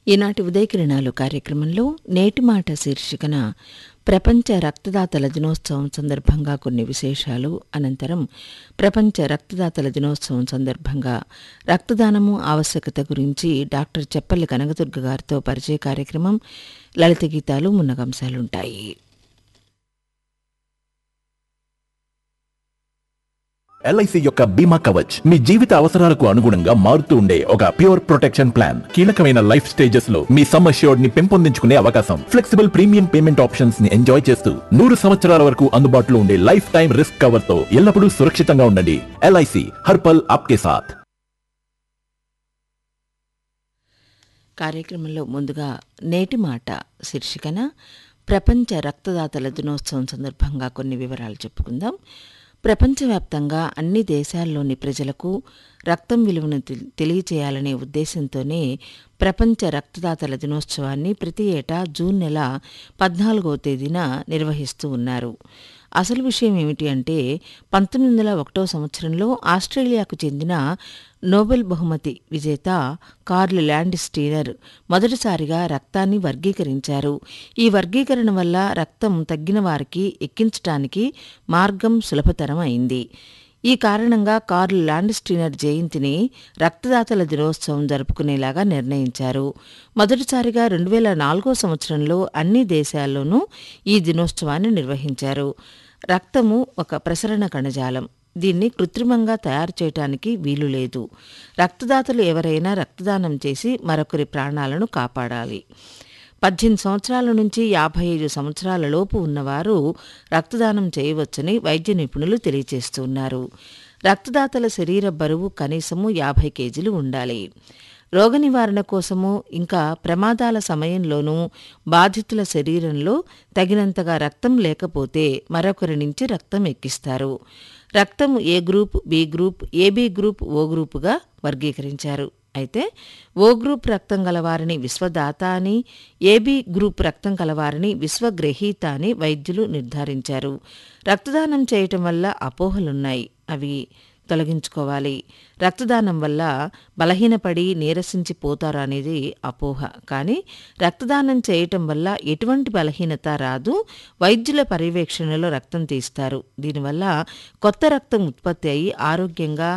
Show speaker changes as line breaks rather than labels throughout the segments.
ఈనాటి ఉదయకిరణాలు కార్యక్రమంలో నేటి మాట శీర్షికన ప్రపంచ రక్తదాతల దినోత్సవం సందర్భంగా కొన్ని విశేషాలు అనంతరం ప్రపంచ రక్తదాతల దినోత్సవం సందర్భంగా రక్తదానము ఆవశ్యకత గురించి డాక్టర్ చెప్పల్లి కనకదుర్గ గారితో పరిచయ కార్యక్రమం లలిత గీతాలు మున్నగంశాలుంటాయి
ఎల్ఐసి యొక్క బీమా కవచ్ మీ జీవిత అవసరాలకు అనుగుణంగా మారుతూ ఉండే ఒక ప్యూర్ ప్రొటెక్షన్ ప్లాన్ కీలకమైన లైఫ్ స్టేజెస్ లో మీ సమ్ అష్యూర్డ్ ని పెంపొందించుకునే అవకాశం ఫ్లెక్సిబుల్ ప్రీమియం పేమెంట్ ఆప్షన్స్ ని ఎంజాయ్ చేస్తూ నూరు సంవత్సరాల వరకు అందుబాటులో ఉండే లైఫ్ టైం రిస్క్ కవర్ తో ఎల్లప్పుడూ సురక్షితంగా ఉండండి ఎల్ఐసి హర్పల్ ఆప్కే సాథ్
కార్యక్రమంలో ముందుగా నేటి మాట శీర్షికన ప్రపంచ రక్తదాతల దినోత్సవం సందర్భంగా కొన్ని వివరాలు చెప్పుకుందాం ప్రపంచవ్యాప్తంగా అన్ని దేశాల్లోని ప్రజలకు రక్తం విలువను తె- తెలియచేయాలనే ఉద్దేశంతోనే ప్రపంచ రక్తదాతల దినోత్సవాన్ని ప్రతి ఏటా జూన్ నెల పద్నాలుగవ తేదీన నిర్వహిస్తూ ఉన్నారు అసలు విషయం ఏమిటి అంటే పంతొమ్మిది వందల ఒకటో సంవత్సరంలో ఆస్ట్రేలియాకు చెందిన నోబెల్ బహుమతి విజేత కార్ల్ ల్యాండ్ స్టీనర్ మొదటిసారిగా రక్తాన్ని వర్గీకరించారు ఈ వర్గీకరణ వల్ల రక్తం తగ్గిన వారికి ఎక్కించటానికి మార్గం సులభతరం అయింది ఈ కారణంగా కార్ల్ ల్యాండ్ స్టీనర్ జయంతిని రక్తదాతల దినోత్సవం జరుపుకునేలాగా నిర్ణయించారు మొదటిసారిగా రెండు వేల నాలుగో సంవత్సరంలో అన్ని దేశాల్లోనూ ఈ దినోత్సవాన్ని నిర్వహించారు రక్తము ఒక ప్రసరణ కణజాలం దీన్ని కృత్రిమంగా తయారు చేయటానికి వీలు లేదు రక్తదాతలు ఎవరైనా రక్తదానం చేసి మరొకరి ప్రాణాలను కాపాడాలి పద్దెనిమిది సంవత్సరాల నుంచి యాభై ఐదు సంవత్సరాల లోపు ఉన్నవారు రక్తదానం చేయవచ్చని వైద్య నిపుణులు తెలియజేస్తున్నారు రక్తదాతల శరీర బరువు కనీసము యాభై కేజీలు ఉండాలి రోగ నివారణ కోసము ఇంకా ప్రమాదాల సమయంలోనూ బాధితుల శరీరంలో తగినంతగా రక్తం లేకపోతే మరొకరి నుంచి రక్తం ఎక్కిస్తారు రక్తం A group B group AB group O గ్రూపుగా వర్గీకరించారు అయితే ఓ గ్రూప్ రక్తం గలవారిని విశ్వదాత అని ఏబి గ్రూప్ రక్తం కలవారిని విశ్వగ్రహీత అని వైద్యులు నిర్ధారించారు రక్తదానం చేయటం వల్ల అపోహలున్నాయి అవి తొలగించుకోవాలి రక్తదానం వల్ల బలహీనపడి నీరసించి పోతారు అనేది అపోహ కానీ రక్తదానం చేయటం వల్ల ఎటువంటి బలహీనత రాదు వైద్యుల పర్యవేక్షణలో రక్తం తీస్తారు దీనివల్ల కొత్త రక్తం ఉత్పత్తి అయి ఆరోగ్యంగా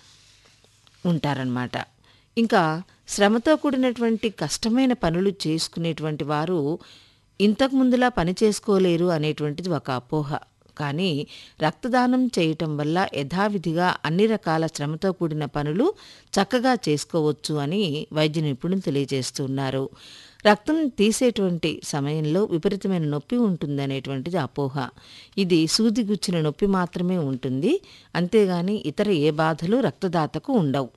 ఉంటారన్నమాట ఇంకా శ్రమతో కూడినటువంటి కష్టమైన పనులు చేసుకునేటువంటి వారు ఇంతకు ముందులా పని చేసుకోలేరు అనేటువంటిది ఒక అపోహ కానీ రక్తదానం చేయటం వల్ల యథావిధిగా అన్ని రకాల శ్రమతో కూడిన పనులు చక్కగా చేసుకోవచ్చు అని వైద్య నిపుణులు తెలియజేస్తున్నారు రక్తం తీసేటువంటి సమయంలో విపరీతమైన నొప్పి ఉంటుందనేటువంటిది అపోహ ఇది సూది గుచ్చిన నొప్పి మాత్రమే ఉంటుంది అంతేగాని ఇతర ఏ బాధలు రక్తదాతకు ఉండవు